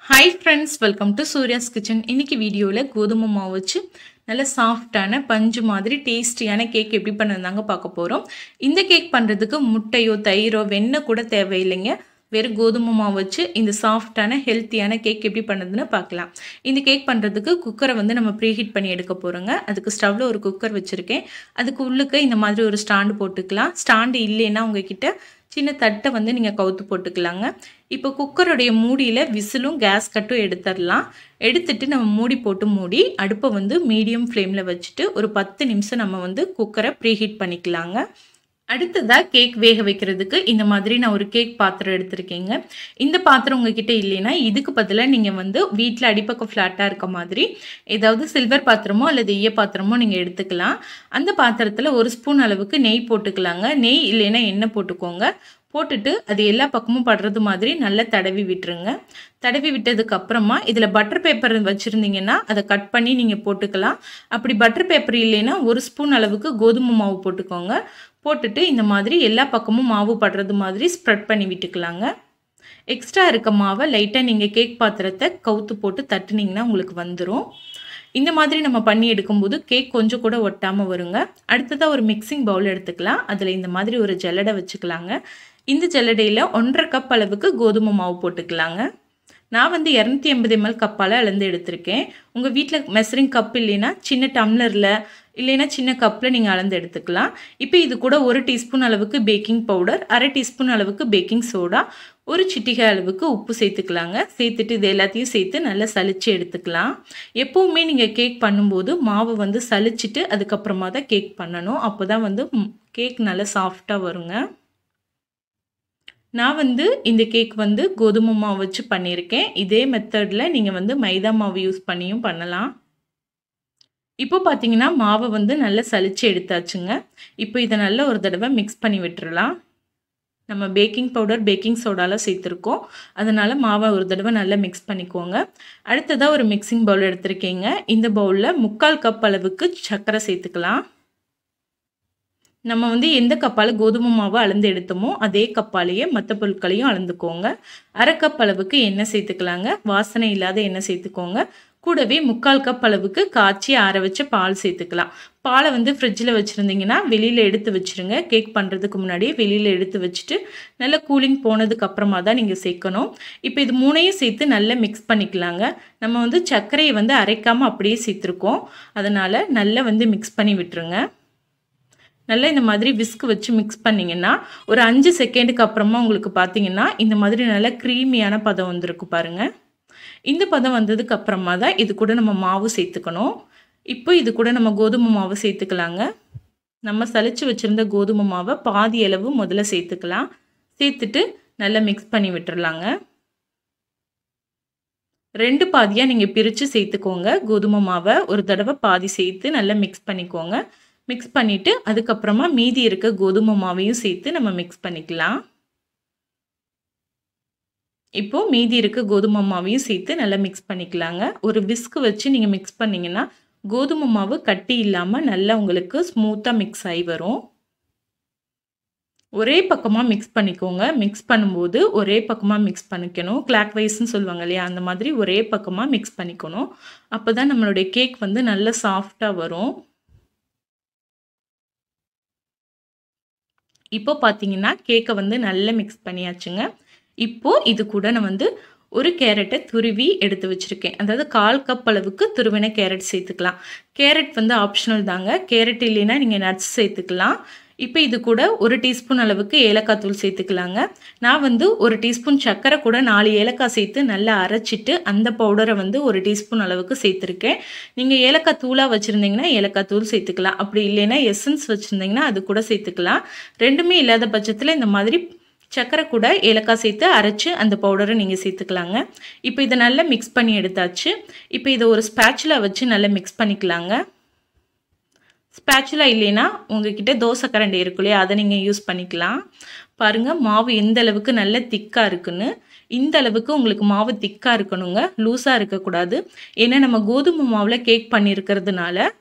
hi friends welcome to Surya's kitchen இன்னைக்கு வீடியோவில் கோதுமை மாவு வச்சு நல்ல சாஃப்டான பஞ்சு மாதிரி டேஸ்டியான கேக் எப்படி பண்ணுறதாங்க பார்க்க போகிறோம் இந்த கேக் பண்ணுறதுக்கு முட்டையோ தயிரோ வெண்ணெய் கூட தேவையில்லைங்க வெறும் கோதுமை மாவு வச்சு இந்த சாஃப்டான ஹெல்த்தியான கேக் எப்படி பண்ணுறதுன்னு பார்க்கலாம் இந்த கேக் பண்ணுறதுக்கு குக்கரை வந்து நம்ம ப்ரீஹீட் பண்ணி எடுக்க போகிறோங்க அதுக்கு ஸ்டவ்வில் ஒரு குக்கர் வச்சுருக்கேன் அதுக்கு உள்ளுக்க இந்த மாதிரி ஒரு ஸ்டாண்டு போட்டுக்கலாம் ஸ்டாண்டு இல்லைன்னா உங்ககிட்ட சின்ன தட்டை வந்து நீங்கள் கவுத்து போட்டுக்கலாங்க இப்போ குக்கருடைய மூடியில் விசிலும் கேஸ் கட்டும் எடுத்துடலாம் எடுத்துட்டு நம்ம மூடி போட்டு மூடி அடுப்பை வந்து மீடியம் ஃப்ளேமில் வச்சுட்டு ஒரு பத்து நிமிஷம் நம்ம வந்து குக்கரை ப்ரீஹீட் பண்ணிக்கலாங்க அடுத்ததாக கேக் வேக வைக்கிறதுக்கு இந்த மாதிரி நான் ஒரு கேக் பாத்திரம் எடுத்திருக்கேங்க இந்த பாத்திரம் உங்ககிட்ட இல்லைன்னா இதுக்கு பதிலாக நீங்கள் வந்து வீட்டில் அடிப்பக்கம் ஃப்ளாட்டாக இருக்க மாதிரி ஏதாவது சில்வர் பாத்திரமோ அல்லது ஈய பாத்திரமோ நீங்கள் எடுத்துக்கலாம் அந்த பாத்திரத்தில் ஒரு ஸ்பூன் அளவுக்கு நெய் போட்டுக்கலாங்க நெய் இல்லைன்னா எண்ணெய் போட்டுக்கோங்க போட்டுட்டு அது எல்லா பக்கமும் படுறது மாதிரி நல்லா தடவி விட்டுருங்க தடவி விட்டதுக்கு அப்புறமா இதில் பட்டர் பேப்பர் வச்சுருந்தீங்கன்னா அதை கட் பண்ணி நீங்கள் போட்டுக்கலாம் அப்படி பட்டர் பேப்பர் இல்லைன்னா ஒரு ஸ்பூன் அளவுக்கு கோதுமை மாவு போட்டுக்கோங்க போட்டுட்டு இந்த மாதிரி எல்லா பக்கமும் மாவு படுறது மாதிரி ஸ்ப்ரெட் பண்ணி விட்டுக்கலாங்க எக்ஸ்ட்ரா இருக்க மாவை லைட்டாக நீங்கள் கேக் பாத்திரத்தை கவுத்து போட்டு தட்டுனீங்கன்னா உங்களுக்கு வந்துடும் இந்த மாதிரி நம்ம பண்ணி எடுக்கும்போது கேக் கொஞ்சம் கூட ஒட்டாமல் வருங்க அடுத்ததாக ஒரு மிக்சிங் பவுல் எடுத்துக்கலாம் அதில் இந்த மாதிரி ஒரு ஜல்லடை வச்சுக்கலாங்க இந்த ஜல்லடையில் ஒன்றரை கப் அளவுக்கு கோதுமை மாவு போட்டுக்கலாங்க நான் வந்து இரநூத்தி எண்பது எம்எல் கப்பால் அளந்து எடுத்திருக்கேன் உங்கள் வீட்டில் மெசரிங் கப் இல்லைன்னா சின்ன டம்ளரில் இல்லைன்னா சின்ன கப்பில் நீங்கள் அளந்து எடுத்துக்கலாம் இப்போ இது கூட ஒரு டீஸ்பூன் அளவுக்கு பேக்கிங் பவுடர் அரை டீஸ்பூன் அளவுக்கு பேக்கிங் சோடா ஒரு சிட்டிகை அளவுக்கு உப்பு சேர்த்துக்கலாங்க சேர்த்துட்டு இது எல்லாத்தையும் சேர்த்து நல்லா சளிச்சு எடுத்துக்கலாம் எப்போவுமே நீங்கள் கேக் பண்ணும்போது மாவை வந்து சளிச்சிட்டு அதுக்கப்புறமா தான் கேக் பண்ணணும் அப்போ தான் வந்து கேக் நல்லா சாஃப்டாக வருங்க நான் வந்து இந்த கேக் வந்து கோதுமை மாவு வச்சு பண்ணியிருக்கேன் இதே மெத்தடில் நீங்கள் வந்து மைதா மாவு யூஸ் பண்ணியும் பண்ணலாம் இப்போ பார்த்தீங்கன்னா மாவை வந்து நல்லா சளிச்சு எடுத்தாச்சுங்க இப்போ இதை நல்லா ஒரு தடவை மிக்ஸ் பண்ணி விட்டுறலாம் நம்ம பேக்கிங் பவுடர் பேக்கிங் சோடாலாம் சேர்த்துருக்கோம் அதனால் மாவை ஒரு தடவை நல்லா மிக்ஸ் பண்ணிக்கோங்க அடுத்ததாக ஒரு மிக்சிங் பவுல் எடுத்திருக்கீங்க இந்த பவுலில் முக்கால் கப் அளவுக்கு சர்க்கரை சேர்த்துக்கலாம் நம்ம வந்து எந்த கப்பால் கோதுமை மாவை அளந்து எடுத்தோமோ அதே கப்பாலேயே மற்ற பொருட்களையும் அளந்துக்கோங்க அரை கப் அளவுக்கு எண்ணெய் சேர்த்துக்கலாங்க வாசனை இல்லாத எண்ணெய் சேர்த்துக்கோங்க கூடவே முக்கால் கப் அளவுக்கு காய்ச்சி ஆற வச்ச பால் சேர்த்துக்கலாம் பாலை வந்து ஃப்ரிட்ஜில் வச்சுருந்தீங்கன்னா வெளியில் எடுத்து வச்சுருங்க கேக் பண்ணுறதுக்கு முன்னாடியே வெளியில் எடுத்து வச்சுட்டு நல்லா கூலிங் போனதுக்கு அப்புறமா தான் நீங்கள் சேர்க்கணும் இப்போ இது மூணையும் சேர்த்து நல்லா மிக்ஸ் பண்ணிக்கலாங்க நம்ம வந்து சர்க்கரையை வந்து அரைக்காமல் அப்படியே சேர்த்துருக்கோம் அதனால் நல்லா வந்து மிக்ஸ் பண்ணி விட்டுருங்க நல்லா இந்த மாதிரி விஸ்க் வச்சு மிக்ஸ் பண்ணிங்கன்னா ஒரு அஞ்சு செகண்டுக்கு அப்புறமா உங்களுக்கு பார்த்தீங்கன்னா இந்த மாதிரி நல்லா க்ரீமியான பதம் வந்திருக்கு பாருங்கள் இந்த பதம் வந்ததுக்கு அப்புறமா தான் இது கூட நம்ம மாவு சேர்த்துக்கணும் இப்போ இது கூட நம்ம கோதுமை மாவு சேர்த்துக்கலாங்க நம்ம சளிச்சு வச்சுருந்த கோதுமை மாவை பாதி அளவு முதல்ல சேர்த்துக்கலாம் சேர்த்துட்டு நல்லா மிக்ஸ் பண்ணி விட்டுறலாங்க ரெண்டு பாதியாக நீங்கள் பிரித்து சேர்த்துக்கோங்க கோதுமை மாவை ஒரு தடவை பாதி சேர்த்து நல்லா மிக்ஸ் பண்ணிக்கோங்க மிக்ஸ் பண்ணிவிட்டு அதுக்கப்புறமா மீதி இருக்க கோதுமை மாவையும் சேர்த்து நம்ம மிக்ஸ் பண்ணிக்கலாம் இப்போது மீதி இருக்க கோதுமை மாவையும் சேர்த்து நல்லா மிக்ஸ் பண்ணிக்கலாங்க ஒரு விஸ்க்கு வச்சு நீங்கள் மிக்ஸ் பண்ணிங்கன்னா கோதுமை மாவு கட்டி இல்லாமல் நல்லா உங்களுக்கு ஸ்மூத்தாக மிக்ஸ் ஆகி வரும் ஒரே பக்கமாக மிக்ஸ் பண்ணிக்கோங்க மிக்ஸ் பண்ணும்போது ஒரே பக்கமாக மிக்ஸ் பண்ணிக்கணும் கிளாக் வைஸ்ன்னு சொல்லுவாங்க இல்லையா அந்த மாதிரி ஒரே பக்கமாக மிக்ஸ் பண்ணிக்கணும் அப்போ தான் நம்மளுடைய கேக் வந்து நல்லா சாஃப்டாக வரும் இப்போ பார்த்தீங்கன்னா கேக்கை வந்து நல்லா மிக்ஸ் பண்ணியாச்சுங்க இப்போது இது கூட நான் வந்து ஒரு கேரட்டை துருவி எடுத்து வச்சுருக்கேன் அதாவது கால் கப் அளவுக்கு துருவின கேரட் சேர்த்துக்கலாம் கேரட் வந்து ஆப்ஷனல் தாங்க கேரட் இல்லைன்னா நீங்கள் நட்ஸ் சேர்த்துக்கலாம் இப்போ இது கூட ஒரு டீஸ்பூன் அளவுக்கு ஏலக்காய் தூள் சேர்த்துக்கலாங்க நான் வந்து ஒரு டீஸ்பூன் சர்க்கரை கூட நாலு ஏலக்காய் சேர்த்து நல்லா அரைச்சிட்டு அந்த பவுடரை வந்து ஒரு டீஸ்பூன் அளவுக்கு சேர்த்துருக்கேன் நீங்கள் ஏலக்காய் தூளாக வச்சுருந்தீங்கன்னா ஏலக்காய் தூள் சேர்த்துக்கலாம் அப்படி இல்லைன்னா எசன்ஸ் வச்சுருந்தீங்கன்னா அது கூட சேர்த்துக்கலாம் ரெண்டுமே இல்லாத பட்சத்தில் இந்த மாதிரி சர்க்கரை கூட ஏலக்காய் சேர்த்து அரைச்சி அந்த பவுடரை நீங்கள் சேர்த்துக்கலாங்க இப்போ இதை நல்லா மிக்ஸ் பண்ணி எடுத்தாச்சு இப்போ இதை ஒரு ஸ்பேச்சுலா வச்சு நல்லா மிக்ஸ் பண்ணிக்கலாங்க ஸ்பேச்சுலா இல்லைன்னா உங்ககிட்ட தோசை கரண்டி இருக்கு இல்லையா அதை நீங்கள் யூஸ் பண்ணிக்கலாம் பாருங்கள் மாவு எந்த அளவுக்கு நல்ல திக்காக இருக்குன்னு இந்த அளவுக்கு உங்களுக்கு மாவு திக்காக இருக்கணுங்க லூஸாக இருக்கக்கூடாது ஏன்னா நம்ம கோதுமை மாவில் கேக் பண்ணியிருக்கிறதுனால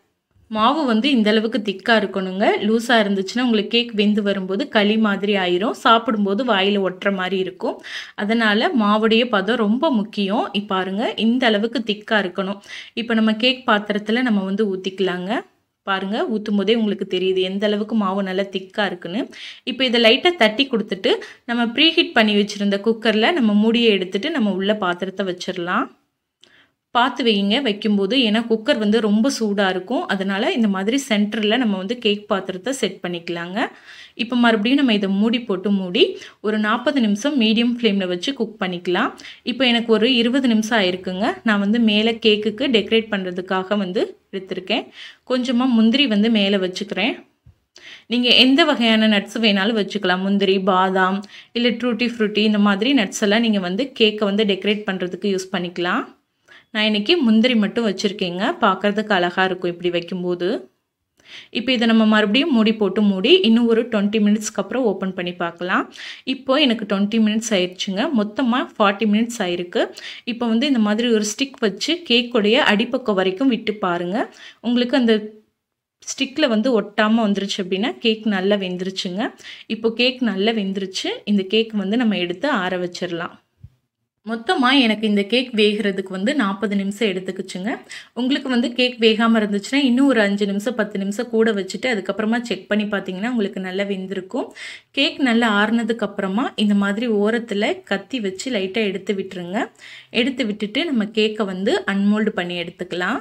மாவு வந்து இந்த அளவுக்கு திக்காக இருக்கணுங்க லூஸாக இருந்துச்சுன்னா உங்களுக்கு கேக் வெந்து வரும்போது களி மாதிரி ஆயிரும் சாப்பிடும்போது வாயில் ஒட்டுற மாதிரி இருக்கும் அதனால் மாவுடைய பதம் ரொம்ப முக்கியம் இப்போ பாருங்க இந்த அளவுக்கு திக்காக இருக்கணும் இப்போ நம்ம கேக் பாத்திரத்தில் நம்ம வந்து ஊற்றிக்கலாங்க பாருங்கள் ஊற்றும் போதே உங்களுக்கு தெரியுது எந்த அளவுக்கு மாவு நல்லா திக்காக இருக்குன்னு இப்போ இதை லைட்டாக தட்டி கொடுத்துட்டு நம்ம ப்ரீஹீட் பண்ணி வச்சுருந்த குக்கரில் நம்ம மூடியை எடுத்துட்டு நம்ம உள்ள பாத்திரத்தை வச்சிடலாம் பார்த்து வைங்க வைக்கும்போது ஏன்னா குக்கர் வந்து ரொம்ப சூடாக இருக்கும் அதனால் இந்த மாதிரி சென்டரில் நம்ம வந்து கேக் பாத்திரத்தை செட் பண்ணிக்கலாங்க இப்போ மறுபடியும் நம்ம இதை மூடி போட்டு மூடி ஒரு நாற்பது நிமிஷம் மீடியம் ஃப்ளேமில் வச்சு குக் பண்ணிக்கலாம் இப்போ எனக்கு ஒரு இருபது நிமிஷம் ஆயிருக்குங்க நான் வந்து மேலே கேக்குக்கு டெக்கரேட் பண்ணுறதுக்காக வந்து எடுத்திருக்கேன் கொஞ்சமாக முந்திரி வந்து மேலே வச்சுக்கிறேன் நீங்கள் எந்த வகையான நட்ஸ் வேணாலும் வச்சுக்கலாம் முந்திரி பாதாம் இல்லை ட்ரூட்டி ஃப்ரூட்டி இந்த மாதிரி நட்ஸ் எல்லாம் நீங்கள் வந்து கேக்கை வந்து டெக்கரேட் பண்ணுறதுக்கு யூஸ் பண்ணிக்கலாம் நான் இன்றைக்கி முந்திரி மட்டும் வச்சுருக்கேங்க பார்க்குறதுக்கு அழகாக இருக்கும் இப்படி வைக்கும்போது இப்போ இதை நம்ம மறுபடியும் மூடி போட்டு மூடி இன்னும் ஒரு டுவெண்ட்டி மினிட்ஸ்க்கு அப்புறம் ஓப்பன் பண்ணி பார்க்கலாம் இப்போது எனக்கு டுவெண்ட்டி மினிட்ஸ் ஆயிடுச்சுங்க மொத்தமாக ஃபார்ட்டி மினிட்ஸ் ஆயிருக்கு இப்போ வந்து இந்த மாதிரி ஒரு ஸ்டிக் வச்சு கேக்குடைய அடிப்பக்கம் வரைக்கும் விட்டு பாருங்கள் உங்களுக்கு அந்த ஸ்டிக்கில் வந்து ஒட்டாமல் வந்துருச்சு அப்படின்னா கேக் நல்லா வெந்துருச்சுங்க இப்போ கேக் நல்லா வெந்துருச்சு இந்த கேக் வந்து நம்ம எடுத்து ஆற வச்சிடலாம் மொத்தமாக எனக்கு இந்த கேக் வேகிறதுக்கு வந்து நாற்பது நிமிஷம் எடுத்துக்கிச்சுங்க உங்களுக்கு வந்து கேக் வேகாமல் இருந்துச்சுன்னா இன்னும் ஒரு அஞ்சு நிமிஷம் பத்து நிமிஷம் கூட வச்சுட்டு அதுக்கப்புறமா செக் பண்ணி பார்த்தீங்கன்னா உங்களுக்கு நல்லா வெந்திருக்கும் கேக் நல்லா ஆறுனதுக்கப்புறமா இந்த மாதிரி ஓரத்தில் கத்தி வச்சு லைட்டாக எடுத்து விட்டுருங்க எடுத்து விட்டுட்டு நம்ம கேக்கை வந்து அன்மோல்டு பண்ணி எடுத்துக்கலாம்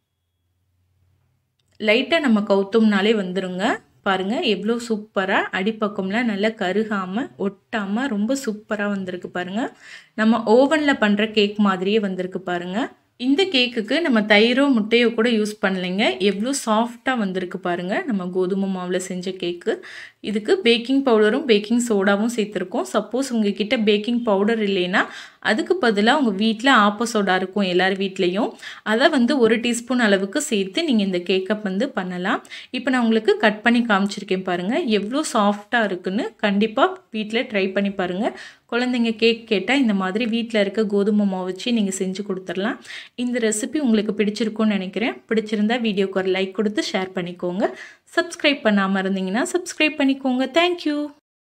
லைட்டாக நம்ம கவுத்தோம்னாலே வந்துருங்க பாருங்கள் எவ்வளோ சூப்பராக அடிப்பக்கம்லாம் நல்லா கருகாமல் ஒட்டாமல் ரொம்ப சூப்பராக வந்திருக்கு பாருங்கள் நம்ம ஓவனில் பண்ணுற கேக் மாதிரியே வந்திருக்கு பாருங்கள் இந்த கேக்குக்கு நம்ம தயிரோ முட்டையோ கூட யூஸ் பண்ணலைங்க எவ்வளோ சாஃப்டாக வந்திருக்கு பாருங்கள் நம்ம கோதுமை மாவில் செஞ்ச கேக்கு இதுக்கு பேக்கிங் பவுடரும் பேக்கிங் சோடாவும் சேர்த்துருக்கோம் சப்போஸ் உங்ககிட்ட பேக்கிங் பவுடர் இல்லைன்னா அதுக்கு பதிலாக உங்கள் வீட்டில் ஆப்ப சோடா இருக்கும் எல்லார் வீட்லேயும் அதை வந்து ஒரு டீஸ்பூன் அளவுக்கு சேர்த்து நீங்கள் இந்த கேக்கை வந்து பண்ணலாம் இப்போ நான் உங்களுக்கு கட் பண்ணி காமிச்சிருக்கேன் பாருங்கள் எவ்வளோ சாஃப்டாக இருக்குன்னு கண்டிப்பாக வீட்டில் ட்ரை பண்ணி பாருங்கள் குழந்தைங்க கேக் கேட்டால் இந்த மாதிரி வீட்டில் இருக்க கோதுமை மாவு வச்சு நீங்கள் செஞ்சு கொடுத்துடலாம் இந்த ரெசிபி உங்களுக்கு பிடிச்சிருக்கும்னு நினைக்கிறேன் பிடிச்சிருந்தா வீடியோக்கு ஒரு லைக் கொடுத்து ஷேர் பண்ணிக்கோங்க சப்ஸ்கிரைப் பண்ணாமல் இருந்தீங்கன்னா சப்ஸ்கிரைப் பண்ணிக்கோங்க தேங்க்யூ